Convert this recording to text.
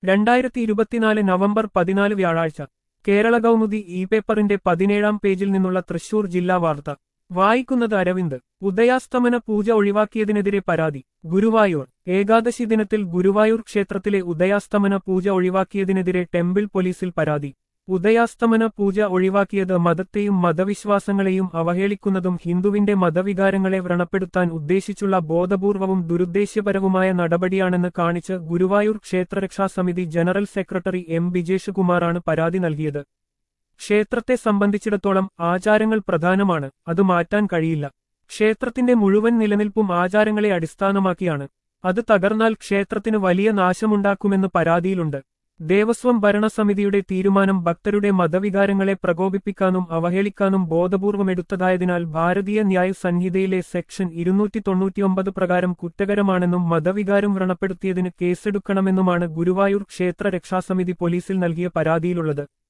രണ്ടായിരത്തി ഇരുപത്തിനാല് നവംബർ പതിനാല് വ്യാഴാഴ്ച കേരള കൗമുദി ഇ പേപ്പറിന്റെ പതിനേഴാം പേജിൽ നിന്നുള്ള തൃശൂർ ജില്ലാ വാർത്ത വായിക്കുന്നത് അരവിന്ദ് ഉദയാസ്തമന പൂജ ഒഴിവാക്കിയതിനെതിരെ പരാതി ഗുരുവായൂർ ഏകാദശി ദിനത്തിൽ ഗുരുവായൂർ ക്ഷേത്രത്തിലെ ഉദയാസ്തമന പൂജ ഒഴിവാക്കിയതിനെതിരെ ടെമ്പിൾ പോലീസിൽ പരാതി ഉദയാസ്തമന പൂജ ഒഴിവാക്കിയത് മതത്തെയും മതവിശ്വാസങ്ങളെയും അവഹേളിക്കുന്നതും ഹിന്ദുവിന്റെ മതവികാരങ്ങളെ വ്രണപ്പെടുത്താൻ ഉദ്ദേശിച്ചുള്ള ബോധപൂർവവും ദുരുദ്ദേശ്യപരവുമായ നടപടിയാണെന്ന് കാണിച്ച് ഗുരുവായൂർ ക്ഷേത്രരക്ഷാ സമിതി ജനറൽ സെക്രട്ടറി എം ബിജേഷ് കുമാറാണ് പരാതി നൽകിയത് ക്ഷേത്രത്തെ സംബന്ധിച്ചിടത്തോളം ആചാരങ്ങൾ പ്രധാനമാണ് അത് മാറ്റാൻ കഴിയില്ല ക്ഷേത്രത്തിന്റെ മുഴുവൻ നിലനിൽപ്പും ആചാരങ്ങളെ അടിസ്ഥാനമാക്കിയാണ് അത് തകർന്നാൽ ക്ഷേത്രത്തിന് വലിയ നാശമുണ്ടാക്കുമെന്ന് പരാതിയിലുണ്ട് ദേവസ്വം ഭരണസമിതിയുടെ തീരുമാനം ഭക്തരുടെ മതവികാരങ്ങളെ പ്രകോപിപ്പിക്കാനും അവഹേളിക്കാനും ബോധപൂർവം എടുത്തതായതിനാൽ ഭാരതീയ ന്യായ സംഹിതയിലെ സെക്ഷൻ ഇരുന്നൂറ്റി തൊണ്ണൂറ്റിയൊമ്പത് പ്രകാരം കുറ്റകരമാണെന്നും മതവികാരം വ്രണപ്പെടുത്തിയതിന് കേസെടുക്കണമെന്നുമാണ് ഗുരുവായൂർ ക്ഷേത്ര രക്ഷാസമിതി പോലീസിൽ നൽകിയ പരാതിയിലുള്ളത്